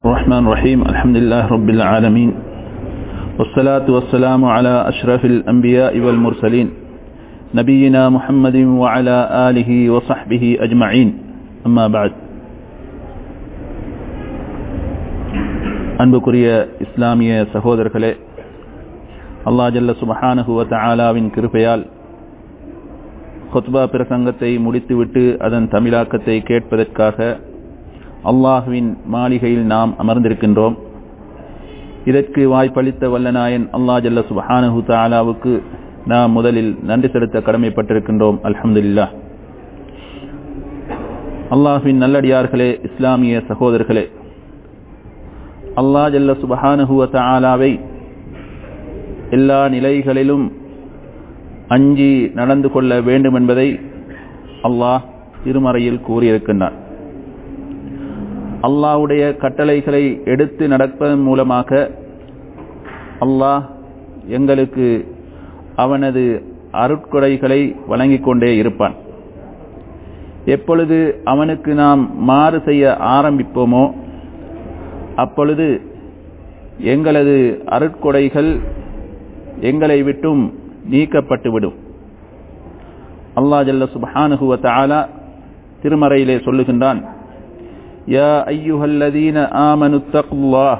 الرحمن الرحيم الحمد لله رب العالمين والصلاة والسلام على أشرف الأنبياء والمرسلين نبينا محمد وعلى آله وصحبه أجمعين أما بعد அன்புக்குரிய இஸ்லாமிய சகோதரர்களே அல்லா ஜல்ல சுபஹானஹு வ தஆலாவின் கிருபையால் ஹுத்பா பிரசங்கத்தை முடித்துவிட்டு அதன் தமிழாக்கத்தை கேட்பதற்காக அல்லாஹுவின் மாளிகையில் நாம் அமர்ந்திருக்கின்றோம் இதற்கு வாய்ப்பளித்த வல்லநாயன் அல்லா ஜல்ல சுபஹானஹு தாலாவுக்கு நாம் முதலில் நன்றி செலுத்த கடமைப்பட்டிருக்கின்றோம் அல்ஹம்துலில்லா அல்லாஹுவின் நல்லடியார்களே இஸ்லாமிய சகோதரர்களே அல்லா ஜல்ல சுபஹானஹுவ தாலாவை எல்லா நிலைகளிலும் அஞ்சி நடந்து கொள்ள வேண்டும் என்பதை அல்லாஹ் திருமறையில் கூறியிருக்கின்றான் அல்லாவுடைய கட்டளைகளை எடுத்து நடப்பதன் மூலமாக அல்லாஹ் எங்களுக்கு அவனது அருட்கொடைகளை வழங்கிக் கொண்டே இருப்பான் எப்பொழுது அவனுக்கு நாம் மாறு செய்ய ஆரம்பிப்போமோ அப்பொழுது எங்களது அருட்கொடைகள் எங்களை விட்டும் நீக்கப்பட்டுவிடும் அல்லா ஜல்ல சுபஹானுகுவ தாலா திருமறையிலே சொல்லுகின்றான் யா ஐயுஹல்லதீன ஆமனுத்தகுல்லாஹ்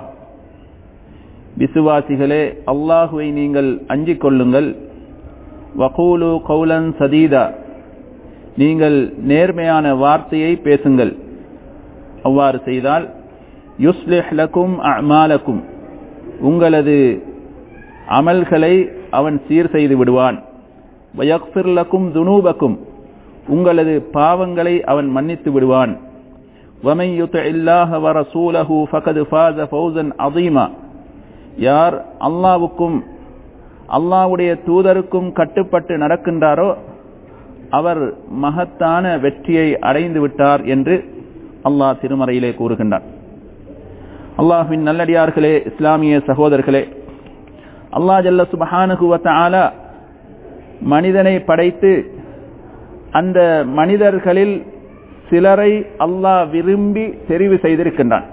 விசுவாசிகளே அல்லாஹுவை நீங்கள் அஞ்சிக் கொள்ளுங்கள் வகூலு கௌலன் சதீதா நீங்கள் நேர்மையான வார்த்தையை பேசுங்கள் அவ்வாறு செய்தால் யுஸ்லிஹ் லக்கும் அமாலக்கும் உங்களது அமல்களை அவன் சீர் செய்து விடுவான் வயக்ஃபிர் லக்கும் துனூபக்கும் உங்களது பாவங்களை அவன் மன்னித்து விடுவான் ومن يطع الله ورسوله فقد فاز فوزا عظيما யார் அல்லாவுக்கும் அல்லாவுடைய தூதருக்கும் கட்டுப்பட்டு நடக்கின்றாரோ அவர் மகத்தான வெற்றியை அடைந்து விட்டார் என்று அல்லாஹ் திருமறையிலே கூறுகின்றார் அல்லாஹின் நல்லடியார்களே இஸ்லாமிய சகோதரர்களே அல்லா ஜல்ல சுபஹானுகுவத்த ஆலா மனிதனை படைத்து அந்த மனிதர்களில் சிலரை அல்லாஹ் விரும்பி தெரிவு செய்திருக்கின்றான்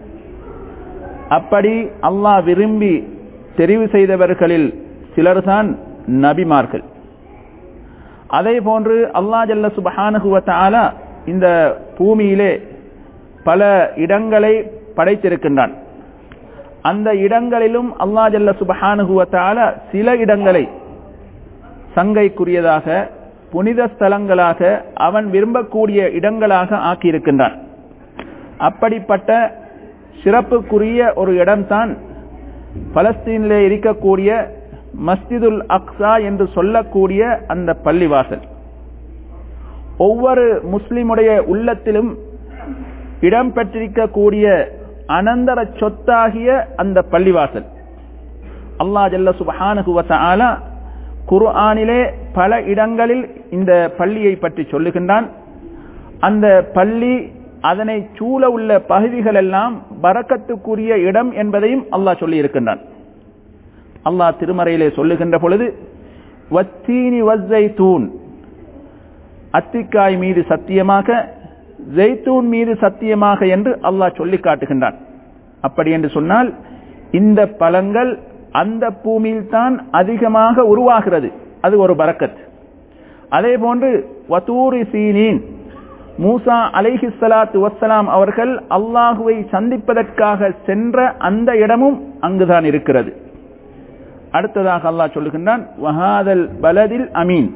அப்படி அல்லாஹ் விரும்பி தெரிவு செய்தவர்களில் சிலர்தான் நபிமார்கள் அதே போன்று அல்லா ஜல்ல சுபஹானுகுவத்த ஆலா இந்த பூமியிலே பல இடங்களை படைத்திருக்கின்றான் அந்த இடங்களிலும் அல்லா ஜல்ல சுபஹானுகுவத்த ஆலா சில இடங்களை சங்கைக்குரியதாக புனித ஸ்தலங்களாக அவன் விரும்பக்கூடிய இடங்களாக ஆக்கியிருக்கின்றான் அப்படிப்பட்ட சிறப்புக்குரிய ஒரு இடம்தான் பலஸ்தீனிலே இருக்கக்கூடிய மஸ்ஜிதுல் அக்ஸா என்று சொல்லக்கூடிய அந்த பள்ளிவாசல் ஒவ்வொரு முஸ்லிமுடைய உள்ளத்திலும் இடம் பெற்றிருக்கக்கூடிய அனந்தர சொத்தாகிய அந்த பள்ளிவாசல் அல்லா ஜல்ல சுபஹானுகுவத்த ஆலா குர்ஆனிலே பல இடங்களில் இந்த பள்ளியை பற்றி சொல்லுகின்றான் அந்த பள்ளி அதனை சூழ உள்ள பகுதிகள் எல்லாம் பறக்கத்துக்குரிய இடம் என்பதையும் அல்லாஹ் சொல்லி இருக்கின்றான் அல்லாஹ் திருமறையிலே சொல்லுகின்ற பொழுது வத்தீனி வஸ்ஸை தூண் அத்திக்காய் மீது சத்தியமாக ஜெய்தூன் மீது சத்தியமாக என்று அல்லாஹ் சொல்லி காட்டுகின்றான் அப்படி என்று சொன்னால் இந்த பழங்கள் அந்த பூமியில் தான் அதிகமாக உருவாகிறது அது ஒரு பறக்கத் அதே போன்று வத்தூரி சீனின் மூசா அலைஹி சலாத்து வசலாம் அவர்கள் அல்லாஹுவை சந்திப்பதற்காக சென்ற அந்த இடமும் அங்குதான் இருக்கிறது அடுத்ததாக அல்லாஹ் சொல்லுகின்றான் வஹாதல் பலதில் அமீன்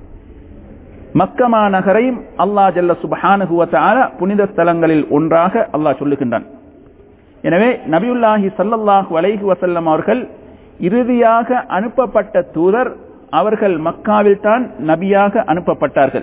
மக்கமா நகரையும் அல்லாஹ் ஜல்ல சுபஹானுகுவத்தால புனித ஸ்தலங்களில் ஒன்றாக அல்லாஹ் சொல்லுகின்றான் எனவே நபியுல்லாஹி சல்லல்லாஹு அலைஹி வசல்லம் அவர்கள் இறுதியாக அனுப்பப்பட்ட தூதர் அவர்கள் மக்காவில் தான் நபியாக அனுப்பப்பட்டார்கள்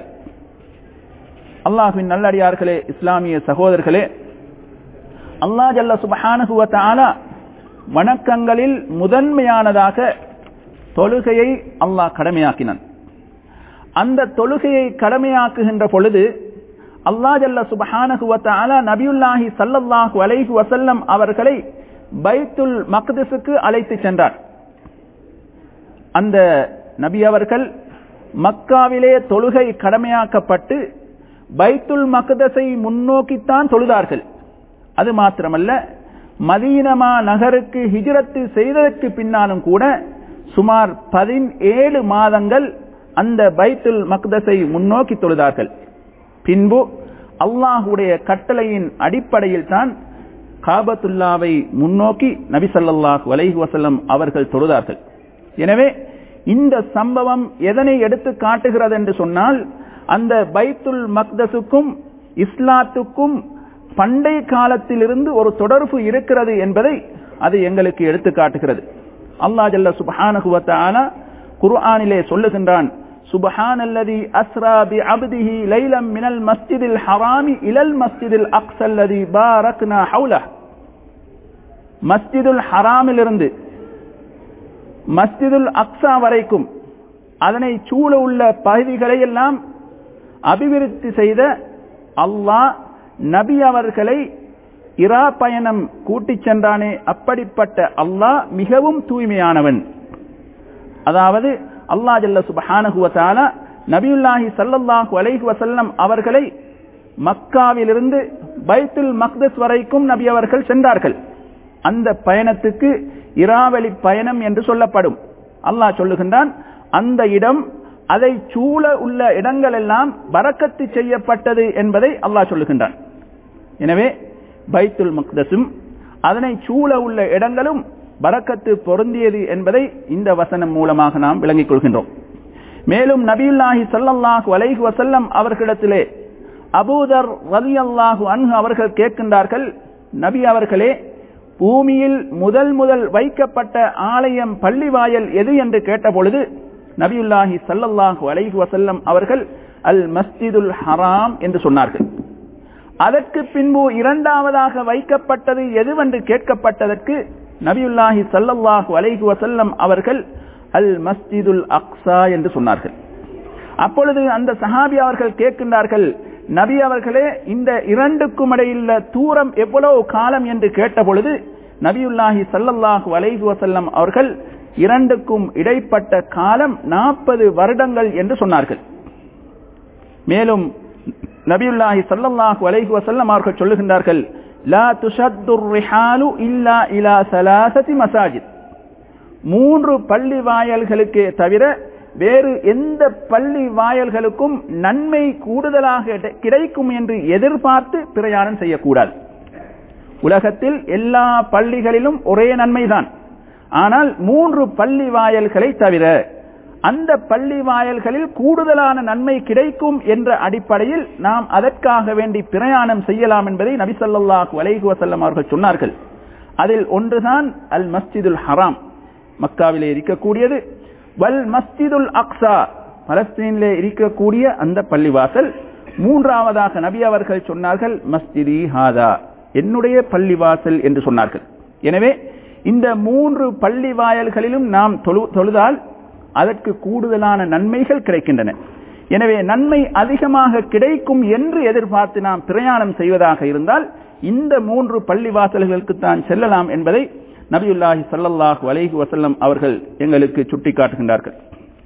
அல்லாஹுவின் நல்லடியார்களே இஸ்லாமிய சகோதரர்களே அல்லா ஜல்ல சுபஹானுகுவத்தால வணக்கங்களில் முதன்மையானதாக தொழுகையை அல்லாஹ் கடமையாக்கினான் அந்த தொழுகையை கடமையாக்குகின்ற பொழுது அல்லா ஜல்ல சுபஹானகுவத்தால நபியுல்லாஹி சல்லல்லாஹு அலைஹி வசல்லம் அவர்களை பைத்துல் மக்திஸுக்கு அழைத்து சென்றார் அந்த நபி அவர்கள் மக்காவிலே தொழுகை கடமையாக்கப்பட்டு பைத்துல் மக்தஸை முன்னோக்கித்தான் தொழுதார்கள் அது மாத்திரமல்ல மதீனமா நகருக்கு ஹிஜ்ரத்து செய்ததற்கு பின்னாலும் கூட சுமார் பதினேழு மாதங்கள் அந்த பைத்துல் மக்தஸை முன்னோக்கி தொழுதார்கள் பின்பு அல்லாஹுடைய கட்டளையின் அடிப்படையில் தான் காபத்துல்லாவை முன்னோக்கி நபி ஸல்லல்லாஹு அலைஹி வஸல்லம் அவர்கள் தொழுதார்கள் எனவே இந்த சம்பவம் எதனை எடுத்து காட்டுகிறது என்று சொன்னால் அந்த பைத்துல் மக்தஸுக்கும் இஸ்லாத்துக்கும் பண்டைய காலத்திலிருந்து ஒரு தொடர்பு இருக்கிறது என்பதை அது எங்களுக்கு எடுத்து காட்டுகிறது அல்லாஹ் ஜல்ல சுப்ஹானஹு வ தஆலா குர்ஆனிலே சொல்லுகின்றான் سبحان الذي أسرى بعبده ليلا من المسجد الحرام إلى المسجد الأقصى الذي باركنا حوله மஸ்ஜிதுல் ஹராமிலிருந்து மஸ்ஜிதுல் அக்ஸா வரைக்கும் அதனை சூழ உள்ள பகுதிகளை எல்லாம் அபிவிருத்தி செய்த அல்லாஹ் நபி அவர்களை இரா பயணம் கூட்டிச் சென்றானே அப்படிப்பட்ட அல்லாஹ் மிகவும் தூய்மையானவன் அதாவது அல்லாஹ் ஜல்ல சுபஹானஹு வ தஆலா நபியுல்லாஹி ஸல்லல்லாஹு அலைஹி வஸல்லம் அவர்களை மக்காவிலிருந்து பைத்துல் மக்தஸ் வரைக்கும் நபி அவர்கள் சென்றார்கள் அந்த பயணத்துக்கு இராவளி பயணம் என்று சொல்லப்படும் அல்லாஹ் சொல்லுகின்றான் அந்த இடம் அதை சூழ உள்ள இடங்கள் எல்லாம் பறக்கத்து செய்யப்பட்டது என்பதை அல்லாஹ் சொல்லுகின்றான் எனவே பைத்துல் மக்தஸும் அதனை சூழ உள்ள இடங்களும் பறக்கத்து பொருந்தியது என்பதை இந்த வசனம் மூலமாக நாம் விளங்கிக் கொள்கின்றோம் மேலும் நபியுல்லாஹி ஸல்லல்லாஹு அலைஹி வஸல்லம் அவர்களிடத்திலே அபூதர் ரலியல்லாஹு அன்ஹு அவர்கள் கேட்கின்றார்கள் நபி அவர்களே பூமியில் முதல் முதல் வைக்கப்பட்ட ஆலயம் பள்ளிவாயல் எது என்று கேட்டபொழுது நபியுல்லாஹி ஸல்லல்லாஹு அலைஹி வஸல்லம் அவர்கள் அல் மஸ்ஜிதுல் ஹராம் என்று சொன்னார்கள் அதற்கு பின்பு இரண்டாவதாக வைக்கப்பட்டது எதுவென்று கேட்கப்பட்டதற்கு நபியுல்லாஹி ஸல்லல்லாஹு அலைஹி வஸல்லம் அவர்கள் அல் மஸ்ஜிதுல் அக்ஸா என்று சொன்னார்கள் அப்பொழுது அந்த சஹாபி அவர்கள் கேட்கின்றார்கள் நபி அவர்களே இந்த இரண்டுக்கும் இடையிலுள்ள தூரம் எவ்வளவு காலம் என்று கேட்டபொழுது நபியுல்லாஹி ஸல்லல்லாஹு அலைஹி வஸல்லம் அவர்கள் இரண்டுக்கும் இடைப்பட்ட காலம் நாற்பது வருடங்கள் என்று சொன்னார்கள் மேலும் நபியுல்லாஹி ஸல்லல்லாஹு அலைஹி வஸல்லம் அவர்கள் சொல்லுகின்றார்கள் லா துஷத்துர் ரிஹாலு இல்லா இலா சலாசதி மசாஜித் மூன்று பள்ளி வாயல்களுக்கே தவிர வேறு எந்த பள்ளி வாயல்களுக்கும் நன்மை கூடுதலாக கிடைக்கும் என்று எதிர்பார்த்து பிரயாணம் செய்யக்கூடாது உலகத்தில் எல்லா பள்ளிகளிலும் ஒரே நன்மைதான் ஆனால் மூன்று பள்ளி வாயல்களை தவிர அந்த பள்ளி வாயல்களில் கூடுதலான நன்மை கிடைக்கும் என்ற அடிப்படையில் நாம் அதற்காக வேண்டி பிரயாணம் செய்யலாம் என்பதை நபிசல்லாஹு அலைஹி வசல்லம் அவர்கள் சொன்னார்கள் அதில் ஒன்றுதான் அல் மஸ்ஜிதுல் ஹராம் மக்காவிலே இருக்கக்கூடியது வல் மஸ்ஜிதுல் அக்ஸா பலஸ்தீனிலே இருக்கக்கூடிய அந்த பள்ளிவாசல் மூன்றாவதாக நபி அவர்கள் சொன்னார்கள் மஸ்ஜிதி ஹாதா என்னுடைய பள்ளிவாசல் என்று சொன்னார்கள் எனவே இந்த மூன்று பள்ளி வாயல்களிலும் நாம் தொழுதால் அதற்கு கூடுதலான நன்மைகள் கிடைக்கின்றன எனவே நன்மை அதிகமாக கிடைக்கும் என்று எதிர்பார்த்து நாம் பிரயாணம் செய்வதாக இருந்தால் இந்த மூன்று பள்ளி வாசல்களுக்கு தான் செல்லலாம் என்பதை நபியுல்லாஹி சல்லல்லாஹு அலைஹி வசல்லம் அவர்கள் எங்களுக்கு சுட்டிக்காட்டுகின்றார்கள்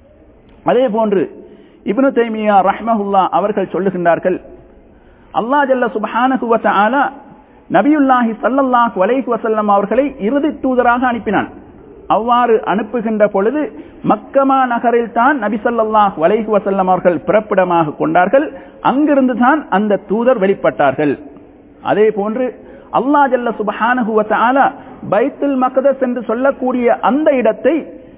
அதே போன்று இப்னு தைமியா ரஹ்மஹுல்லா அவர்கள் சொல்லுகின்றார்கள் அல்லாஹ் ஜல்ல சுப்ஹானஹு வ தஆலா நபியுல்லாஹி சல்லல்லாஹு அலைஹி வசல்லம் அவர்களை இறுதி தூதராக அனுப்பினான் அவ்வாறு அனுப்புகின்ற பொழுது மக்கமா நகரில் தான் நபி சல்லாஹ் வலைஹி வசல்லம் அவர்கள் பிறப்பிடமாக கொண்டார்கள் அங்கிருந்து தான் அந்த தூதர் வெளிப்பட்டார்கள் அதே போன்று அல்லா ஜல்ல சுபஹானஹுவ பைத்துல் மகதஸ் என்று சொல்லக்கூடிய அந்த இடத்தை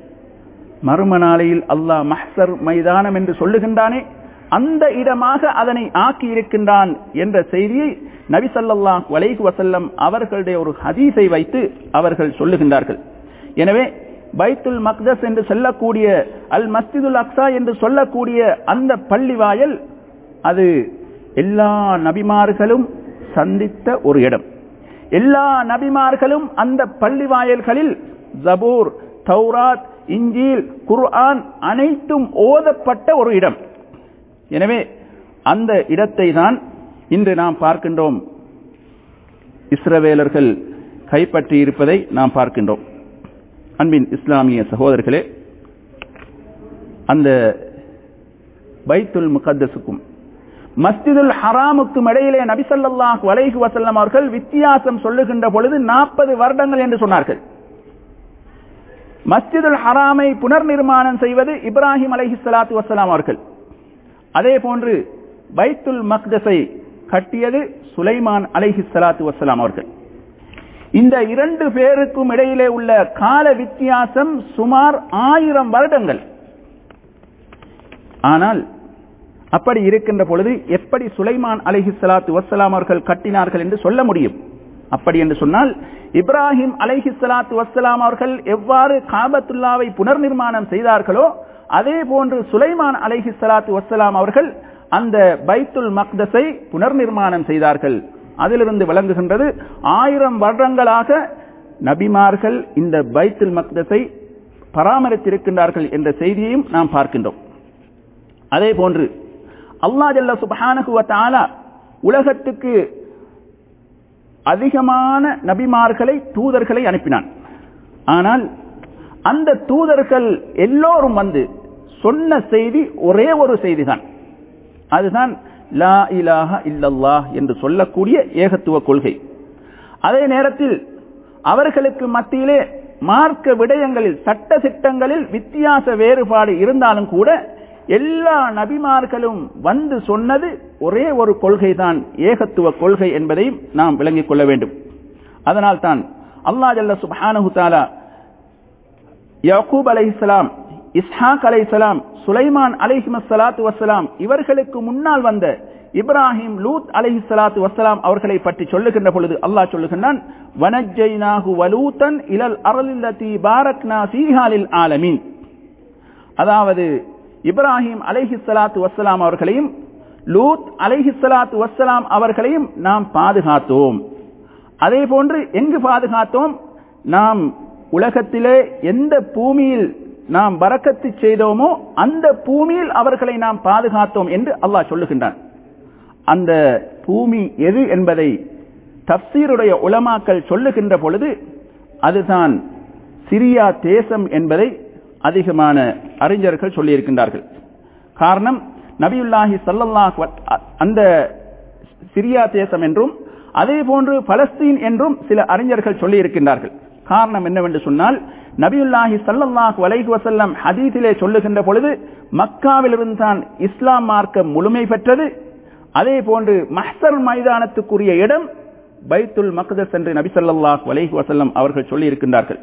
மறும நாளையில் அல்லாஹ் மஹ்சர் மைதானம் என்று சொல்லுகின்றானே அந்த இடமாக அதனை ஆக்கி இருக்கின்றான் என்ற செய்தியை நபி சல்லாஹ் வலைஹி வசல்லம் அவர்களுடைய ஒரு ஹதீஸை வைத்து அவர்கள் சொல்லுகின்றார்கள் எனவே பைத்துல் மக்தஸ் என்று சொல்லக்கூடிய அல் மஸ்ஜிதுல் அக்ஸா என்று சொல்லக்கூடிய அந்த பள்ளி வாயல் அது எல்லா நபிமார்களும் சந்தித்த ஒரு இடம் எல்லா நபிமார்களும் அந்த பள்ளி வாயல்களில் ஜபூர் தௌராத் இஞ்சீல் குர்ஆன் அனைத்தும் ஓதப்பட்ட ஒரு இடம் எனவே அந்த இடத்தை தான் இன்று நாம் பார்க்கின்றோம் இஸ்ரவேலர்கள் கைப்பற்றி இருப்பதை நாம் பார்க்கின்றோம் அன்பின் இஸ்லாமிய சகோதரர்களே அந்த பைத்துல் முகத்தஸுக்கும் மஸ்ஜிதுல் ஹராமுக்கும் இடையிலே நபிசல்லாஹ் வலைஹு வசல்லம் அவர்கள் வித்தியாசம் சொல்லுகின்ற பொழுது நாற்பது வருடங்கள் என்று சொன்னார்கள் மஸ்ஜிதுல் ஹராமை புனர் நிர்மாணம் செய்வது இப்ராஹிம் அலைஹி சலாத்து வசலாம் அவர்கள் அதே போன்று பைத்துல் மக்தஸை கட்டியது சுலைமான் அலைஹி சலாத்து வசலாம் அவர்கள் இந்த இரண்டு பேருக்கும் இடையிலே உள்ள கால வித்தியாசம் சுமார் ஆயிரம் வருடங்கள் ஆனால் அப்படி இருக்கின்ற பொழுது எப்படி சுலைமான் அலஹி சலாத்து வசலாம் அவர்கள் கட்டினார்கள் என்று சொல்ல முடியும் அப்படி என்று சொன்னால் இப்ராஹிம் அலைஹி சலாத்து வசலாம் அவர்கள் எவ்வாறு காபத்துல்லாவை புனர் நிர்மாணம் செய்தார்களோ அதே போன்று சுலைமான் அலைஹி சலாத்து வசலாம் அவர்கள் அந்த பைத்துல் மக்தஸை புனர் நிர்மாணம் செய்தார்கள் அதிலிருந்து விளங்குகின்றது ஆயிரம் வருடங்களாக நபிமார்கள் இந்த பைத்துல் மக்தஸை பராமரித்திருக்கின்றார்கள் என்ற செய்தியையும் நாம் பார்க்கின்றோம் அதே போன்று அல்லா ஜல்ல சுபஹானகுவத்தால உலகத்துக்கு அதிகமான நபிமார்களை தூதர்களை அனுப்பினான் ஆனால் அந்த தூதர்கள் எல்லோரும் வந்து சொன்ன செய்தி ஒரே ஒரு செய்திதான் அதுதான் லா இலாஹ இல்லல்லாஹ் என்று சொல்லக்கூடிய ஏகத்துவ கொள்கை அதே நேரத்தில் அவர்களுக்கு மத்தியிலே மார்க்க விடயங்களில் சட்ட திட்டங்களில் வித்தியாச வேறுபாடு இருந்தாலும் கூட எல்லா நபிமார்களும் வந்து சொன்னது ஒரே ஒரு கொள்கை தான் ஏகத்துவ கொள்கை என்பதையும் நாம் விளங்கிக் கொள்ள வேண்டும் அதனால் தான் அல்லா ஜல்ல சுபானு தாலா யகூப் அலைஹிஸ்லாம் இஸ்ஹாக் அலைஹிஸ்லாம் சுலைமான் அலைஹிம சலாத்து வசலாம் இவர்களுக்கு முன்னால் வந்த இப்ராஹிம் லூத் அலஹி சலாத்து வசலாம் அவர்களை பற்றி சொல்லுகின்ற பொழுது அல்லாஹ் சொல்லுகின்றான் வனஜைனாகு வலூத்தன் இலல் அரலில்லதி பாரக்னா ஃபீஹாலில் ஆலமீன் அதாவது இப்ராஹிம் அலைஹி சலாத்து வசலாம் அவர்களையும் லூத் அலைஹி சலாத்து வசலாம் அவர்களையும் நாம் பாதுகாத்தோம் அதே போன்று எங்கு பாதுகாத்தோம் நாம் உலகத்திலே எந்த பூமியில் நாம் வரக்கத்து செய்தோமோ அந்த பூமியில் அவர்களை நாம் பாதுகாத்தோம் என்று அல்லாஹ் சொல்லுகின்றான் அந்த பூமி எது என்பதை தப்சீருடைய உலமாக்கள் சொல்லுகின்ற பொழுது அதுதான் சிரியா தேசம் என்பதை அதிகமான அறிஞர்கள் சொல்லியிருக்கின்றார்கள் காரணம் நபியுல்லாஹி சல்லல்லாஹ் அந்த சிரியா தேசம் என்றும் அதே போன்று பலஸ்தீன் என்றும் சில அறிஞர்கள் சொல்லியிருக்கின்றார்கள் காரணம் என்னவென்று சொன்னால் நபியுல்லாஹி சல்லல்லாஹ் வலைஹி வசல்லம் ஹதீஸிலே சொல்லுகின்ற பொழுது மக்காவிலிருந்து தான் இஸ்லாம் மார்க்கம் முழுமை பெற்றது அதே போன்று மஹ்சர் மைதானத்துக்குரிய இடம் பைத்துல் மக்தஸ் என்று நபி சல்லாஹ் வலைஹி வசல்லம் அவர்கள் சொல்லியிருக்கின்றார்கள்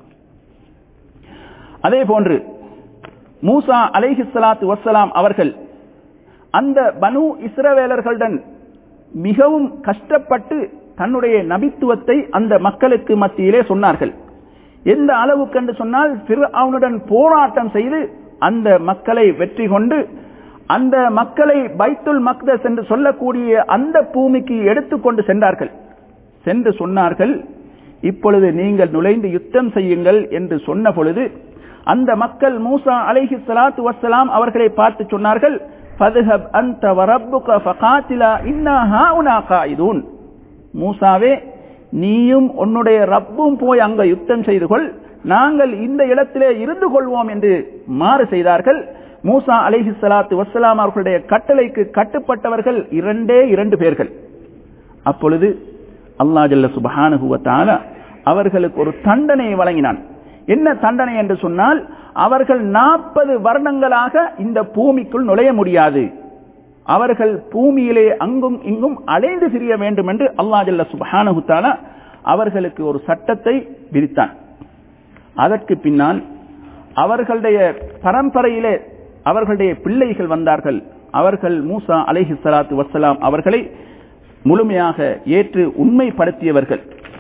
அதே போன்று மூசா அலைஹி சலாத்து வசலாம் அவர்கள் அந்த பனு இஸ்ரவேலர்களுடன் மிகவும் கஷ்டப்பட்டு தன்னுடைய நபித்துவத்தை அந்த மக்களுக்கு மத்தியிலே சொன்னார்கள் எந்த அளவுக்கு என்று சொன்னால் அவனுடன் போராட்டம் செய்து அந்த மக்களை வெற்றி கொண்டு அந்த மக்களை பைத்துல் மக்தஸ் என்று சொல்லக்கூடிய அந்த பூமிக்கு எடுத்துக்கொண்டு சென்றார்கள் சென்று சொன்னார்கள் இப்பொழுது நீங்கள் நுழைந்து யுத்தம் செய்யுங்கள் என்று சொன்ன பொழுது அந்த மக்கள் மூசா அலைஹி சலாத்து வசலாம் அவர்களை பார்த்து சொன்னார்கள் ஃபதுஹப் அன்த வரப்புக ஃபகாத்திலா இன்னா ஹாஉனா காயிதூன் மூசாவே நீயும் உன்னுடைய ரப்பும் போய் அங்க யுத்தம் செய்து கொள் நாங்கள் இந்த இடத்திலே இருந்து கொள்வோம் என்று மாறு செய்தார்கள் மூசா அலைஹி சலாத்து வசலாம் அவர்களுடைய கட்டளைக்கு கட்டுப்பட்டவர்கள் இரண்டே இரண்டு பேர்கள் அப்பொழுது அல்லா ஜல்ல சுபஹானுகுவத்தால அவர்களுக்கு ஒரு தண்டனையை வழங்கினான் என்ன தண்டனை என்று சொன்னால் அவர்கள் நாற்பது வருடங்களாக இந்த பூமிக்குள் நுழைய முடியாது அவர்கள் பூமியிலே அங்கும் இங்கும் அலைந்து திரிய வேண்டும் என்று அல்லா ஜல்ல சுபஹானுகுத்தால அவர்களுக்கு ஒரு சட்டத்தை விதித்தான் அதற்கு பின்னால் அவர்களுடைய பரம்பரையிலே அவர்களுடைய பிள்ளைகள் வந்தார்கள் அவர்கள் மூசா அலைஹி சலாத்து வசலாம் அவர்களை முழுமையாக ஏற்று உண்மைப்படுத்தியவர்கள்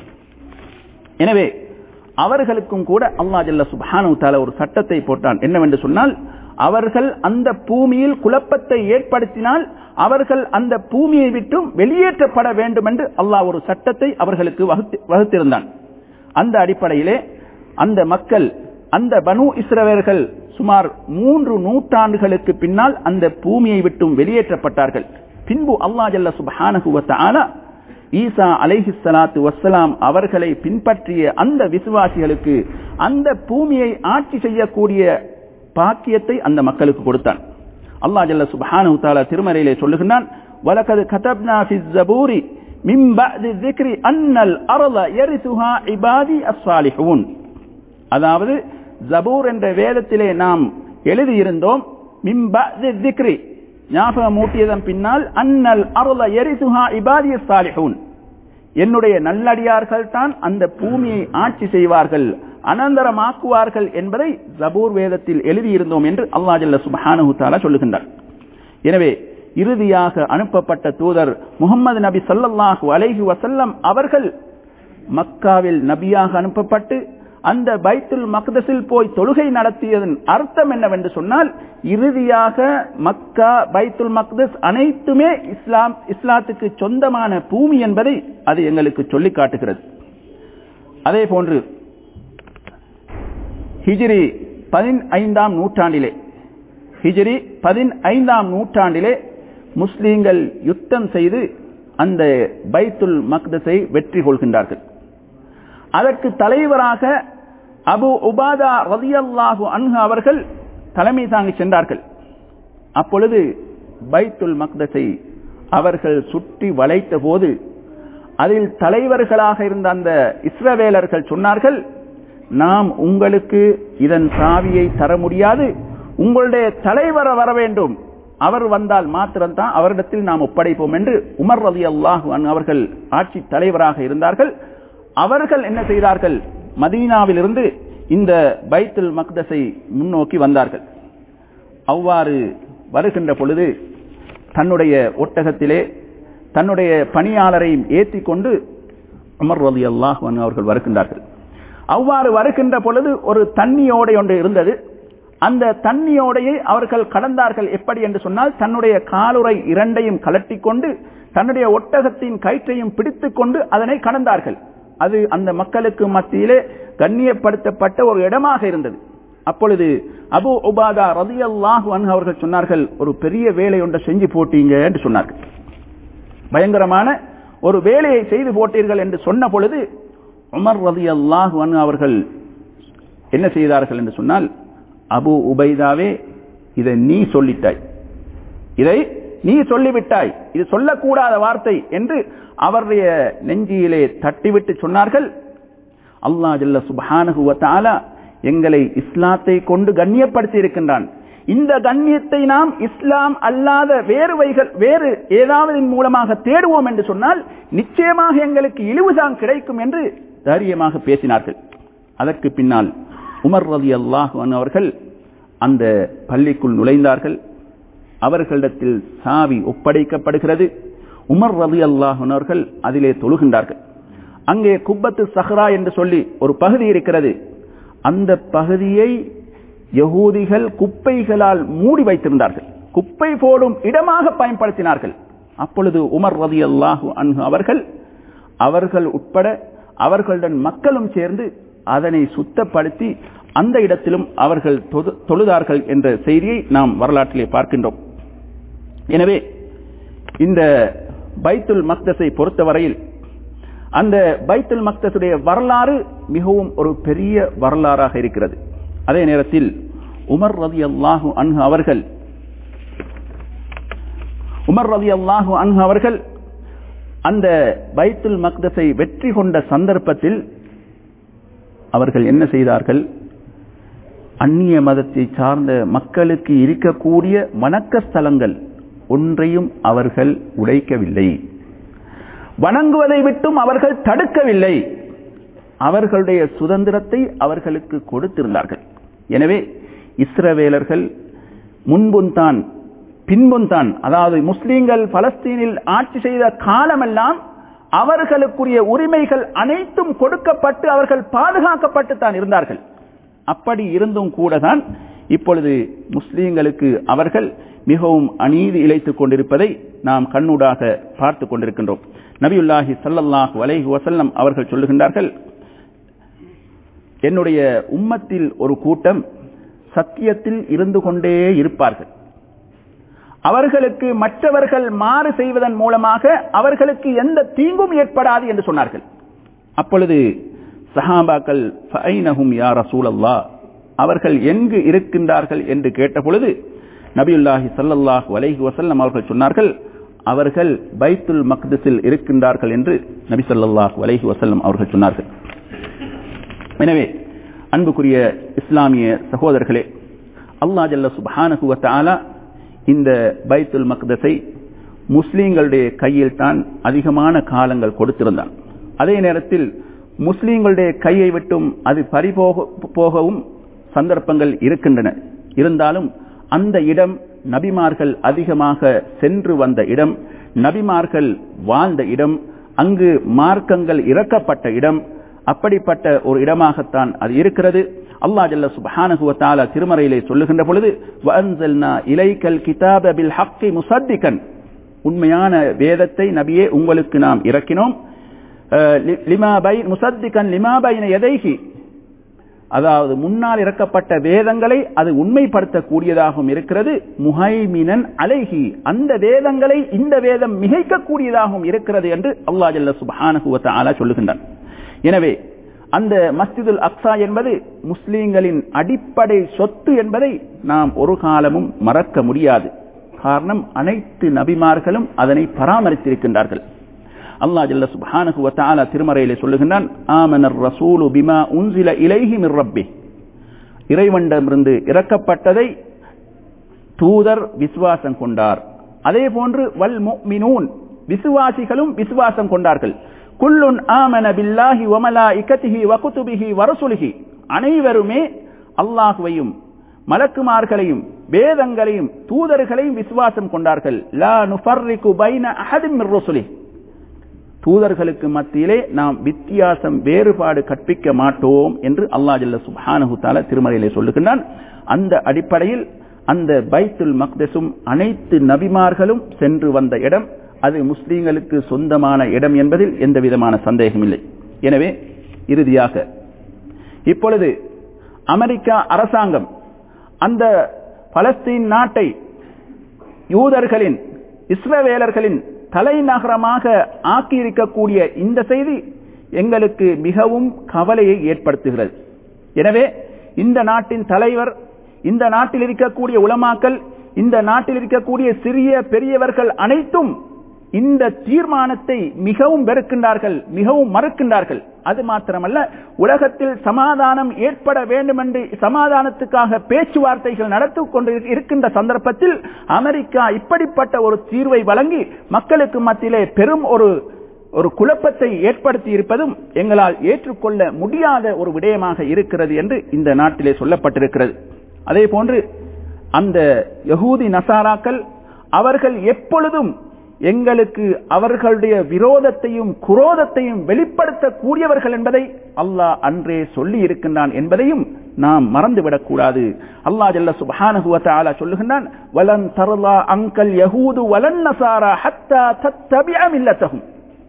எனவே அவர்களுக்கும் கூட அல்லா ஜல்ல சுபானு தால ஒரு சட்டத்தை போட்டான் என்னவென்று சொன்னால் அவர்கள் அந்த பூமியில் குழப்பத்தை ஏற்படுத்தினால் அவர்கள் அந்த பூமியை விட்டும் வெளியேற்றப்பட வேண்டும் என்று அல்லாஹ் ஒரு சட்டத்தை அவர்களுக்கு வகுத்திருந்தான் அந்த அடிப்படையிலே அந்த மக்கள் அந்த பனு இஸ்ரவேர்கள் சுமார் மூன்று நூற்றாண்டுகளுக்கு பின்னால் அந்த பூமியை விட்டும் வெளியேற்றப்பட்டார்கள் பின்பு அல்லா ஜல்ல சுபஹானகுவத்தால ஈசா அலைஹி சலாத்து வசலாம் அவர்களை பின்பற்றிய அந்த விசுவாசிகளுக்கு அந்த பூமியை ஆட்சி செய்யக்கூடிய பாக்கியத்தை அந்த மக்களுக்கு கொடுத்தான் அல்லா ஜல்ல சுபஹானு தாலா திருமறையிலே சொல்லுகின்றான் வலகது கதப்னா ஃபி ஜபூரி மின் பஅதி ذِكْرِ أَنَّ الْأَرْضَ يَرِثُهَا عِبَادِي الصَّالِحُونَ அதாவது ஜபூர் என்ற வேதத்திலே நாம் எழுதியிருந்தோம் மின் பஅதி ذِكْرِ ஞாபகம் மூட்டியதன் பின்னால் அன்னல் அருள எரிசுஹா இபாதிய சாலிஹூன் என்னுடைய நல்லடியார்கள் தான் அந்த பூமியை ஆட்சி செய்வார்கள் அனந்தரமாக்குவார்கள் என்பதை ஜபூர் வேதத்தில் எழுதியிருந்தோம் என்று அல்லா ஜல்ல சுபஹானஹு தாலா சொல்லுகின்றார் எனவே இறுதியாக அனுப்பப்பட்ட தூதர் முகமது நபி சல்லல்லாஹு அலைஹி வசல்லம் அவர்கள் மக்காவில் நபியாக அனுப்பப்பட்டு அந்த பைத்துல் மக்தஸில் போய் தொழுகை நடத்தியதன் அர்த்தம் என்னவென்று சொன்னால் இறுதியாக மக்கா பைத்துல் மக்தஸ் அனைத்துமே இஸ்லாம் இஸ்லாத்துக்கு சொந்தமான பூமி என்பதை அது எங்களுக்கு சொல்லி காட்டுகிறது அதே போன்று ஹிஜ்ரி பதினைந்தாம் நூற்றாண்டிலே ஹிஜ்ரி பதினைந்தாம் நூற்றாண்டிலே முஸ்லீம்கள் யுத்தம் செய்து அந்த பைத்துல் மக்தஸை வெற்றி கொள்கின்றார்கள் அதற்கு தலைவராக அபு உபாதா ரதியல்லாஹு அன்ஹு அவர்கள் தலைமை தாங்கி சென்றார்கள் அப்பொழுது பைத்துல் மக்தஸை அவர்கள் சுற்றி வளைத்த போது அதில் தலைவர்களாக இருந்த அந்த இஸ்ரவேலர்கள் சொன்னார்கள் நாம் உங்களுக்கு இதன் சாவியை தர முடியாது உங்களுடைய தலைவர வர வேண்டும் அவர் வந்தால் மாத்திரம்தான் அவரிடத்தில் நாம் ஒப்படைப்போம் என்று உமர் ரதி அல்லாஹு அவர்கள் ஆட்சி தலைவராக இருந்தார்கள் அவர்கள் என்ன செய்தார்கள் மதீனாவிலிருந்து இந்த பைத்துல் மக்தஸை முன்னோக்கி வந்தார்கள் அவ்வாறு வருகின்ற பொழுது தன்னுடைய ஒட்டகத்திலே தன்னுடைய பணியாளரையும் ஏற்றி கொண்டு உமர் ரதி அல்லாஹ் அவர்கள் வருகின்றார்கள் அவ்வாறு வருகின்ற பொழுது ஒரு தண்ணியோடை ஒன்று இருந்தது அந்த தண்ணியோடையை அவர்கள் கடந்தார்கள் எப்படி என்று சொன்னால் தன்னுடைய காலுறை இரண்டையும் கலட்டி கொண்டு தன்னுடைய ஒட்டகத்தின் கயிற்றையும் பிடித்துக் கொண்டு அதனை கடந்தார்கள் அது அந்த மக்களுக்கு மத்தியிலே கண்ணியப்படுத்தப்பட்ட ஒரு இடமாக இருந்தது அப்பொழுது அபு உபாதா ரதி அல்லாஹு அவர்கள் சொன்னார்கள் ஒரு பெரிய வேலை ஒன்றை செஞ்சு போட்டீங்க என்று சொன்னார்கள் பயங்கரமான ஒரு வேலையை செய்து போட்டீர்கள் என்று சொன்ன பொழுது உமர் ரதி அல்லாஹு அவர்கள் என்ன செய்தார்கள் என்று சொன்னால் அபு உபைதாவே இதை நீ சொல்லிட்டாய் இதை நீ சொல்லிவிட்டாய் இது சொல்லக்கூடாத வார்த்தை என்று அவருடைய நெஞ்சியிலே தட்டிவிட்டு சொன்னார்கள் அல்லா ஜல்ல சுபானகுவத்தாலா எங்களை இஸ்லாத்தை கொண்டு கண்ணியப்படுத்தி இருக்கின்றான் இந்த கண்ணியத்தை நாம் இஸ்லாம் அல்லாத வேறு வைகள் வேறு ஏதாவது மூலமாக தேடுவோம் என்று சொன்னால் நிச்சயமாக எங்களுக்கு இழிவுதான் கிடைக்கும் என்று தைரியமாக பேசினார்கள் அதற்கு பின்னால் உமர் ரதி அல்லாஹன் அவர்கள் அந்த பள்ளிக்குள் நுழைந்தார்கள் அவர்களிடத்தில் சாவி ஒப்படைக்கப்படுகிறது உமர் ரதி அல்லாஹன் அவர்கள் அதிலே தொழுகின்றார்கள் அங்கே குப்பத்து சஹ்ரா என்று சொல்லி ஒரு பகுதி இருக்கிறது அந்த பகுதியை யகூதிகள் குப்பைகளால் மூடி வைத்திருந்தார்கள் குப்பை போடும் இடமாக பயன்படுத்தினார்கள் அப்பொழுது உமர் ரதி அல்லாஹு அன்ஹு அவர்கள் அவர்கள் உட்பட அவர்களுடன் மக்களும் சேர்ந்து அதனை சுத்தப்படுத்தி அந்த இடத்திலும் அவர்கள் தொழுதார்கள் என்ற செய்தியை நாம் வரலாற்றிலே பார்க்கின்றோம் எனவே இந்த பைத்துல் மக்தஸை பொறுத்தவரையில் அந்த பைத்துல் மக்தஸுடைய வரலாறு மிகவும் ஒரு பெரிய வரலாறாக இருக்கிறது அதே நேரத்தில் உமர் ரதி அல்லாஹு அன்ஹு அவர்கள் உமர் ரதி அல்லாஹு அன்ஹு அவர்கள் அந்த பைத்துல் மக்தஸை வெற்றி கொண்ட சந்தர்ப்பத்தில் அவர்கள் என்ன செய்தார்கள் அந்நிய மதத்தை சார்ந்த மக்களுக்கு இருக்கக்கூடிய வணக்க ஸ்தலங்கள் ஒன்றையும் அவர்கள் உடைக்கவில்லை வணங்குவதை விட்டும் அவர்கள் தடுக்கவில்லை அவர்களுடைய சுதந்திரத்தை அவர்களுக்கு கொடுத்திருந்தார்கள் எனவே இஸ்ரவேலர்கள் முன்பும் தான் பின்பும் தான் அதாவது முஸ்லீம்கள் பலஸ்தீனில் ஆட்சி செய்த காலமெல்லாம் அவர்களுக்குரிய உரிமைகள் அனைத்தும் கொடுக்கப்பட்டு அவர்கள் பாதுகாக்கப்பட்டு தான் இருந்தார்கள் அப்படி இருந்தும் கூட தான் இப்பொழுது முஸ்லீம்களுக்கு அவர்கள் மிகவும் அநீதி இழைத்துக் கொண்டிருப்பதை நாம் கண்ணூடாக பார்த்து கொண்டிருக்கின்றோம் நபியுல்லாஹி சல்லல்லாஹு அலைஹி வசல்லம் அவர்கள் சொல்லுகின்றார்கள் என்னுடைய உம்மத்தில் ஒரு கூட்டம் சத்தியத்தில் இருந்து கொண்டே இருப்பார்கள் அவர்களுக்கு மற்றவர்கள் மாறு செய்வதன் மூலமாக அவர்களுக்கு எந்த தீங்கும் ஏற்படாது என்று சொன்னார்கள் அப்பொழுது சஹாபாக்கள் ஃபைனஹும் யா ரசூலல்லா அவர்கள் எங்கு இருக்கின்றார்கள் என்று கேட்ட பொழுது நபியுல்லாஹி சல்லல்லாஹு அலைஹி வசல்லம் அவர்கள் சொன்னார்கள் அவர்கள் பைத்துல் மக்திஸில் இருக்கின்றார்கள் என்று நபி ஸல்லல்லாஹு அலைஹி வஸல்லம் அவர்கள் சொன்னார்கள் எனவே அன்புக்குரிய இஸ்லாமிய சகோதரர்களே அல்லாஹ் ஜல்ல சுப்ஹானஹு வ தஆலா இந்த பைத்துல் மக்தஸை முஸ்லீம்களுடைய கையில் தான் அதிகமான காலங்கள் கொடுத்திருந்தான் அதே நேரத்தில் முஸ்லீம்களுடைய கையை விட்டும் அது பறிபோக போகவும் சந்தர்ப்பங்கள் இருக்கின்றன இருந்தாலும் அந்த இடம் நபிமார்கள் அதிகமாக சென்று வந்த இடம் நபிமார்கள் வாழ்ந்த இடம் அங்கு மார்க்கங்கள் இறக்கப்பட்ட இடம் அப்படிப்பட்ட ஒரு இடமாகத்தான் அது இருக்கிறது அல்லாஹ் ஜல்ல சுப்ஹானஹு வ தஆலா திருமறையிலே சொல்லுகின்ற பொழுது வஅன்ஸல்னா இலைக்கல் கிதாப பில் ஹக்கி முஸத்திகன் உண்மையான வேதத்தை நபியே உங்களுக்கு நாம் இறக்கினோம் லிமா பை முசத்திகன் லிமா பைன எதைகி அதாவது முன்னால் இறக்கப்பட்ட வேதங்களை அது உண்மைப்படுத்தக்கூடியதாகவும் இருக்கிறது முஹைமினன் அலைஹி அந்த வேதங்களை இந்த வேதம் மிகைக்கக்கூடியதாகவும் இருக்கிறது என்று அல்லா ஜல்ல சுபஹானஹு வ தஆலா சொல்லுகின்றான் எனவே அந்த மஸ்ஜிதுல் அக்ஸா என்பது முஸ்லீம்களின் அடிப்படை சொத்து என்பதை நாம் ஒரு காலமும் மறக்க முடியாது காரணம் அனைத்து நபிமார்களும் அதனை பராமரித்திருக்கின்றார்கள் அல்லாஹ் ஜல்ல சுப்ஹானஹு வ தஆலா திருமறையிலே சொல்லுகின்றான் ஆமனர் ரசூலு பிமா உன்சில இலைஹி மிர் ரப்பி இறைவனிடமிருந்து இறக்கப்பட்டதை தூதர் விசுவாசம் கொண்டார் அதே போன்று வல் முஃமினூன் விசுவாசிகளும் விசுவாசம் கொண்டார்கள் குல்லுன் ஆமன பில்லாஹி வ மலாயிகத்திஹி வ குதுபிஹி வ ரசுலிஹி அனைவருமே அல்லாஹ்வையும் மலக்குமார்களையும் வேதங்களையும் தூதர்களையும் விசுவாசம் கொண்டார்கள் லா நுஃபர்ரிகு பைன அஹதின் மிர் ருசுலிஹி தூதர்களுக்கு மத்தியிலே நாம் வித்தியாசம் வேறுபாடு கற்பிக்க மாட்டோம் என்று அல்லாஹ் ஜல்ல சுப்ஹானஹு தஆலா திருமறையிலே சொல்லுகின்றான் அந்த அடிப்படையில் அந்த பைத்துல் மக்தஸும் அனைத்து நபிமார்களும் சென்று வந்த இடம் அது முஸ்லீம்களுக்கு சொந்தமான இடம் என்பதில் எந்த விதமான சந்தேகமில்லை எனவே இறுதியாக இப்பொழுது அமெரிக்கா அரசாங்கம் அந்த பலஸ்தீன் நாட்டை யூதர்களின் இஸ்ரவேலர்களின் தலைநகரமாக ஆக்கியிருக்கக்கூடிய இந்த செய்தி எங்களுக்கு மிகவும் கவலையை ஏற்படுத்துகிறது எனவே இந்த நாட்டின் தலைவர் இந்த நாட்டில் இருக்கக்கூடிய உலமாக்கல் இந்த நாட்டில் இருக்கக்கூடிய சிறிய பெரியவர்கள் அனைத்தும் இந்த தீர்மானத்தை மிகவும் வெறுக்கின்றார்கள் மிகவும் மறுக்கின்றார்கள் அது மாத்திரமல்ல உலகத்தில் சமாதானம் ஏற்பட வேண்டும் என்று சமாதானத்துக்காக பேச்சுவார்த்தைகள் நடத்தி கொண்டு இருக்கின்ற சந்தர்ப்பத்தில் அமெரிக்கா இப்படிப்பட்ட ஒரு தீர்வை வழங்கி மக்களுக்கு மத்தியிலே பெரும் ஒரு ஒரு குழப்பத்தை ஏற்படுத்தி இருப்பதும் எங்களால் ஏற்றுக்கொள்ள முடியாத ஒரு விடயமாக இருக்கிறது என்று இந்த நாட்டிலே சொல்லப்பட்டிருக்கிறது அதே போன்று அந்த யகூதி நசாராக்கள் அவர்கள் எப்பொழுதும் எங்களுக்கு அவர்களுடைய விரோதத்தையும் குரோதத்தையும் வெளிப்படுத்தக்கூடியவர்கள் என்பதை அல்லாஹ் அன்றே சொல்லி இருக்கின்றான் என்பதையும் நாம் மறந்துவிடக் கூடாது அல்லாஹ் ஜல்ல சுப்ஹானஹு வ தஆலா சொல்லுகின்றான் வலன் தர்லா அங்கல் யஹூது வலன் நசாரா ஹத்தா தத்தபிஅ மில்லத்தஹும்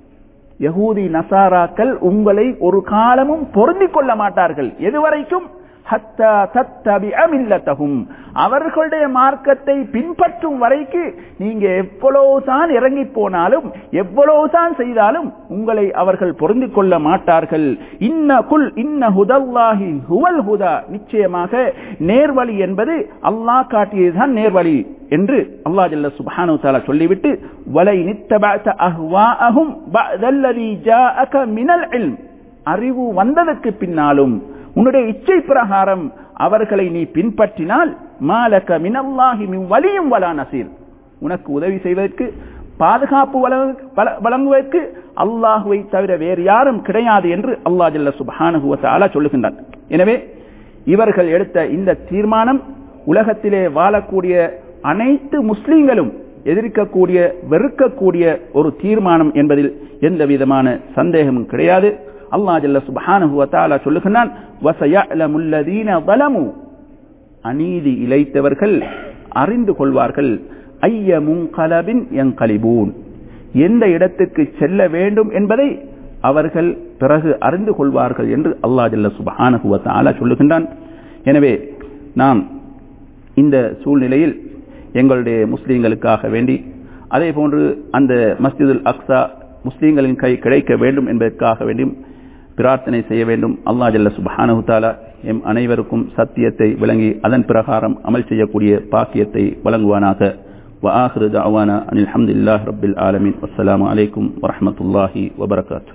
யகூதி நசாராக்கள் உங்களை ஒரு காலமும் பொருந்திக் கொள்ள மாட்டார்கள் எதுவரைக்கும் ஹத்தா தத்தபிஅ மில்லத்தஹும் அவர்களுடைய மார்க்கத்தை பின்பற்றும் வரைக்கு நீங்க எவ்வளவுதான் இறங்கி போனாலும் எவ்வளவுதான் செய்தாலும் உங்களை அவர்கள் பொருந்திக் கொள்ள மாட்டார்கள் இன்ன குல் இன்ன ஹுதல்லாஹி ஹுவல் ஹுதா நிச்சயமாக நேர்வழி என்பது அல்லாஹ் காட்டியதுதான் நேர்வழி என்று அல்லாஹ் ஜல்ல சுப்ஹானஹு தஆலா சொல்லிவிட்டு வலை நித்தபஅத அஹ்வாஅஹும் பஅதல்லதி ஜாஅக மினல் இல்ம் அறிவு வந்ததற்கு பின்னாலும் உன்னுடைய இச்சை பிரகாரம் அவர்களை நீ பின்பற்றினால் மாலக மினல்லாஹி மின் வலியும் வலா நசீர் உனக்கு உதவி செய்வதற்கு பாதுகாப்பு வழங்குவதற்கு அல்லாஹுவை தவிர வேறு யாரும் கிடையாது என்று அல்லாஹ் ஜல்ல சுப்ஹானஹு வ தஆலா சொல்லுகின்றான் எனவே இவர்கள் எடுத்த இந்த தீர்மானம் உலகத்திலே வாழக்கூடிய அனைத்து முஸ்லீம்களும் எதிர்க்கக்கூடிய வெறுக்கக்கூடிய ஒரு தீர்மானம் என்பதில் எந்த விதமான சந்தேகமும் கிடையாது அல்லாஹ் ஜல்ல சுப்ஹானஹு வ தஆலா சொல்லுகிறான் வஸயஅலமுல்லதீன ظلموا அநீதி இழைத்தவர்கள் அறிந்து கொள்வார்கள் ஐய முன்கலபின் யன்கலிபூன் எந்த இடத்துக்கு செல்ல வேண்டும் என்பதை அவர்கள் பிறகு அறிந்து கொள்வார்கள் என்று அல்லாஹ் ஜல்ல சுப்ஹானஹு வ தஆலா சொல்லுகின்றான் எனவே நாம் இந்த சூழ்நிலையில் எங்களுடைய முஸ்லீம்களுக்காக வேண்டி அதே போன்று அந்த மஸ்ஜிதுல் அக்ஸா முஸ்லீம்களின் கை கிடைக்க வேண்டும் என்பதற்காக வேண்டியும் பிரார்த்தனை செய்ய வேண்டும் அல்லா ஜல்ல சுபஹானஹு தாலா எம் அனைவருக்கும் சத்தியத்தை விளங்கி அதன் பிரகாரம் அமல் செய்யக்கூடிய பாக்கியத்தை வழங்குவானாக وآخر دعوانا أن الحمد لله رب العالمين والسلام عليكم ورحمة الله وبركاته